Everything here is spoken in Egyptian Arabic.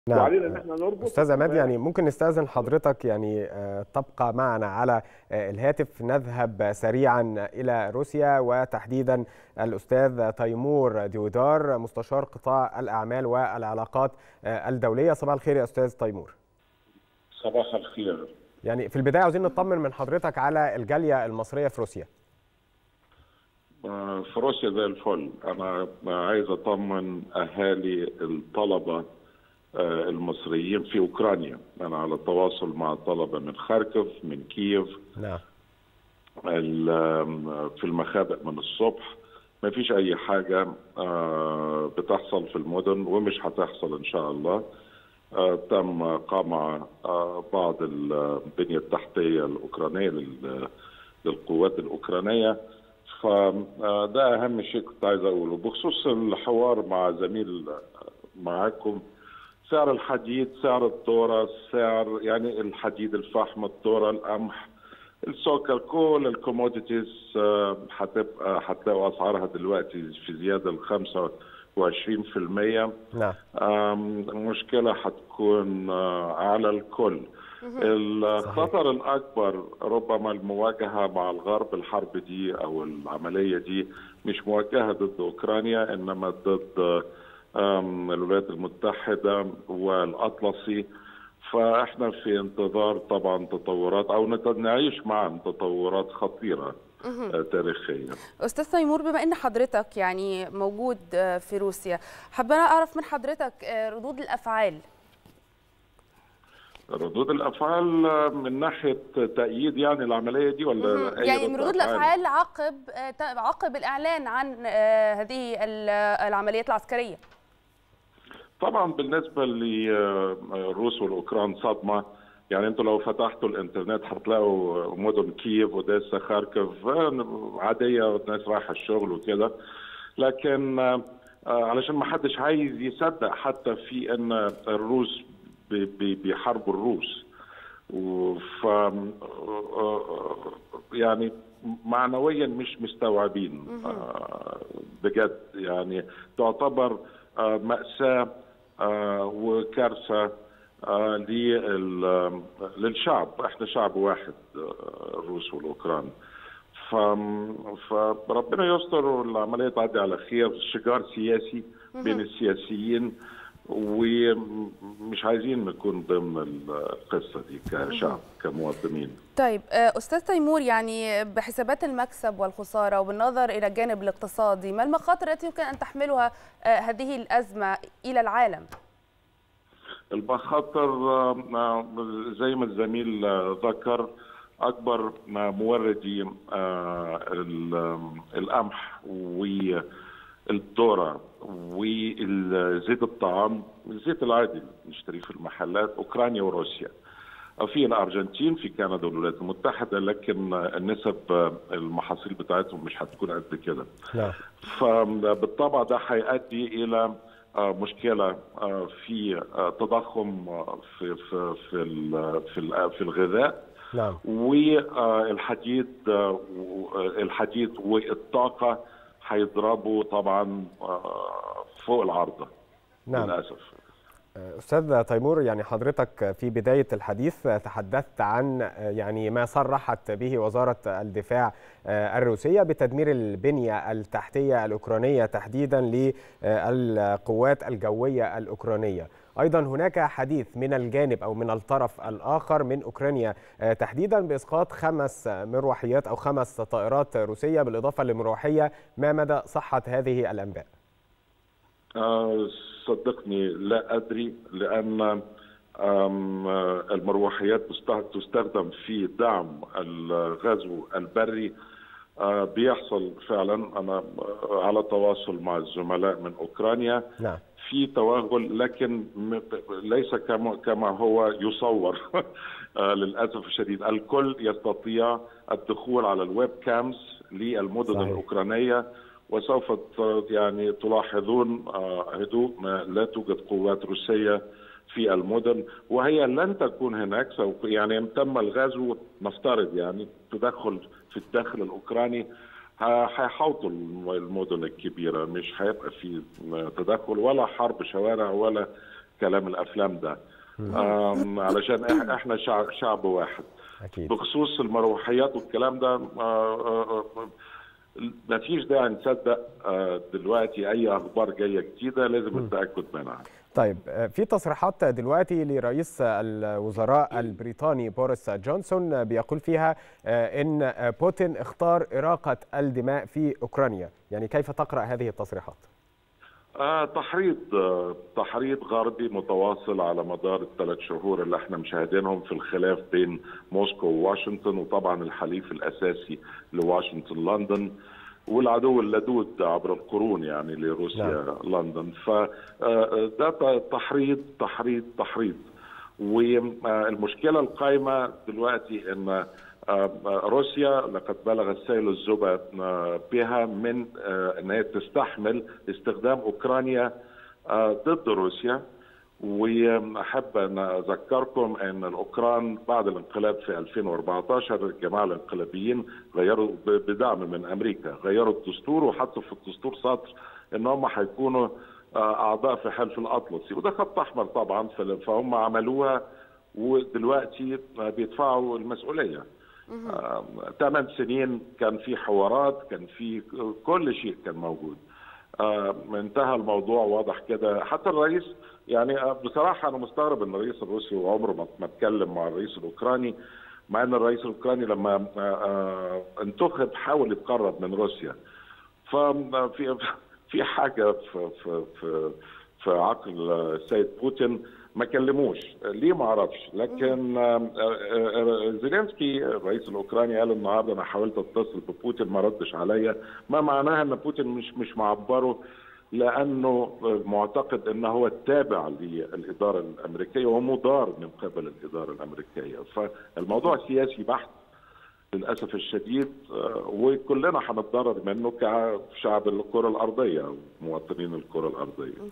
نعم. وعلينا ان احنا نربط استاذ عماد يعني ممكن نستاذن حضرتك يعني آه، تبقى معنا على آه، الهاتف نذهب سريعا الى روسيا وتحديدا الاستاذ تيمور ديودار مستشار قطاع الاعمال والعلاقات آه، الدوليه صباح الخير يا استاذ تيمور صباح الخير يعني في البدايه عاوزين نطمن من حضرتك على الجاليه المصريه في روسيا آه، في روسيا زي الفل انا عايز اطمن اهالي الطلبه آه، المصريين في اوكرانيا انا على تواصل مع طلبه من خاركوف من كييف نعم ال- في المخابئ من الصبح ما فيش اي حاجه آه، بتحصل في المدن ومش هتحصل ان شاء الله آه، تم قمع آه، بعض البنيه التحتيه الاوكرانيه لل- للقوات الاوكرانيه فده اهم شيء كنت عايز اقوله بخصوص الحوار مع زميل معاكم سعر الحديد سعر الذره سعر يعني الحديد الفحم الذره القمح السكر كل الكوموديتيز آه، هتبقى هتلاقوا اسعارها دلوقتي في زياده ال 25% نعم آم، المشكلة هتكون آه، على الكل الخطر الأكبر ربما المواجهة مع الغرب الحرب دي أو العملية دي مش موجهة ضد أوكرانيا إنما ضد آم، الولايات المتحدة والأطلسي فإحنا في انتظار طبعا تطورات أو نت- نعيش معا تطورات خطيرة آه، تاريخية استاذ تيمور بما ان حضرتك يعني موجود آه، في روسيا حابه اعرف من حضرتك آه، ردود الافعال ردود الافعال من ناحيه تأييد يعني العمليه دي ولا أي يعني رد من ردود أفعال؟ الافعال عقب آه، ت- عقب الاعلان عن آه، هذه ال- العمليات العسكريه طبعا بالنسبه للروس والاوكران صدمه يعني انتوا لو فتحتوا الانترنت هتلاقوا مدن كييف اوديسا خاركوف آه، عاديه والناس رايحه الشغل وكده لكن آه، آه، علشان ما حدش عايز يصدق حتى في ان الروس بي- بي- بيحاربوا الروس وف يعني معنويا مش مستوعبين آه، بجد يعني تعتبر آه، مأساة آه، وكارثة آه، لل- للشعب احنا شعب واحد آه، الروس والاوكران ف... فربنا يستر والعمليه تعدي على خير شجار سياسي بين السياسيين ومش عايزين نكون ضمن القصه دي كشعب كمواطنين طيب آه، استاذ تيمور يعني بحسابات المكسب والخساره وبالنظر الى الجانب الاقتصادي ما المخاطر التي يمكن ان تحملها آه، هذه الازمه الى العالم المخاطر آه، آه، زي ما الزميل آه، ذكر اكبر موردي آه، ال- القمح والذره وزيت الطعام الزيت العادي نشتريه في المحلات اوكرانيا وروسيا في الارجنتين في كندا والولايات المتحده لكن النسب آه، المحاصيل بتاعتهم مش هتكون قد كده نعم فبالطبع ده هيؤدي الى آه، مشكله آه، في آه، تضخم آه، في في في ال- في ال- في الغذاء نعم والحديد الحديد والطاقه هيضربوا طبعا آه، فوق العارضه نعم للاسف أستاذ تيمور يعني حضرتك في بداية الحديث تحدثت عن يعني ما صرحت به وزارة الدفاع الروسية بتدمير البنية التحتية الأوكرانية تحديدا للقوات الجوية الأوكرانية أيضا هناك حديث من الجانب أو من الطرف الآخر من أوكرانيا تحديدا بإسقاط خمس مروحيات أو خمس طائرات روسية بالإضافة لمروحية ما مدى صحة هذه الأنباء؟ آه، صدقني لا ادري لان آم، آه، المروحيات تست- تستخدم في دعم الغزو البري آه، بيحصل فعلا انا آه، على تواصل مع الزملاء من اوكرانيا نعم في توغل لكن م- ليس كما كما هو يصور آه، للاسف الشديد الكل يستطيع الدخول على الويب كامز للمدن صحيح. الاوكرانيه وسوف ت- يعني تلاحظون آه، هدوء ما لا توجد قوات روسيه في المدن وهي لن تكون هناك سوف يعني تم الغزو نفترض يعني تدخل في الداخل الاوكراني ه- هيحوطوا الم- المدن الكبيره مش هيبقى في تدخل ولا حرب شوارع ولا كلام الافلام ده آم، علشان إح- احنا شعب, شعب واحد اكيد بخصوص المروحيات والكلام ده آه، آه، آه، ما فيش داعي نصدق آه، دلوقتي اي اخبار جايه جديده لازم التاكد منها طيب آه، في تصريحات دلوقتي لرئيس الوزراء البريطاني بوريس جونسون آه، بيقول فيها آه، ان آه، بوتين اختار اراقه الدماء في اوكرانيا يعني كيف تقرا هذه التصريحات آه تحريض آه تحريض غربي متواصل على مدار الثلاث شهور اللي احنا مشاهدينهم في الخلاف بين موسكو وواشنطن وطبعا الحليف الاساسي لواشنطن لندن والعدو اللدود عبر القرون يعني لروسيا نعم. لندن فده تحريض تحريض تحريض والمشكله القائمه دلوقتي ان روسيا لقد بلغ السيل الزبا بها من ان هي تستحمل استخدام اوكرانيا ضد روسيا واحب ان اذكركم ان الاوكران بعد الانقلاب في 2014 الجماعه الانقلابيين غيروا بدعم من امريكا غيروا الدستور وحطوا في الدستور سطر ان هم هيكونوا اعضاء في حلف الاطلسي وده خط احمر طبعا فهم عملوها ودلوقتي بيدفعوا المسؤوليه ثمان سنين كان في حوارات كان في كل شيء كان موجود انتهى الموضوع واضح كده حتى الرئيس يعني بصراحه انا مستغرب ان الرئيس الروسي وعمره ما اتكلم مع الرئيس الاوكراني مع ان الرئيس الاوكراني لما انتخب حاول يتقرب من روسيا ففي في حاجه في في في, في عقل السيد بوتين ما كلموش ليه ما اعرفش لكن زيلينسكي الرئيس الاوكراني قال النهارده انا حاولت اتصل ببوتين ما ردش عليا ما معناها ان بوتين مش مش معبره لانه معتقد انه هو التابع للاداره الامريكيه ومضار من قبل الاداره الامريكيه فالموضوع سياسي بحت للاسف الشديد وكلنا هنتضرر منه كشعب الكره الارضيه مواطنين الكره الارضيه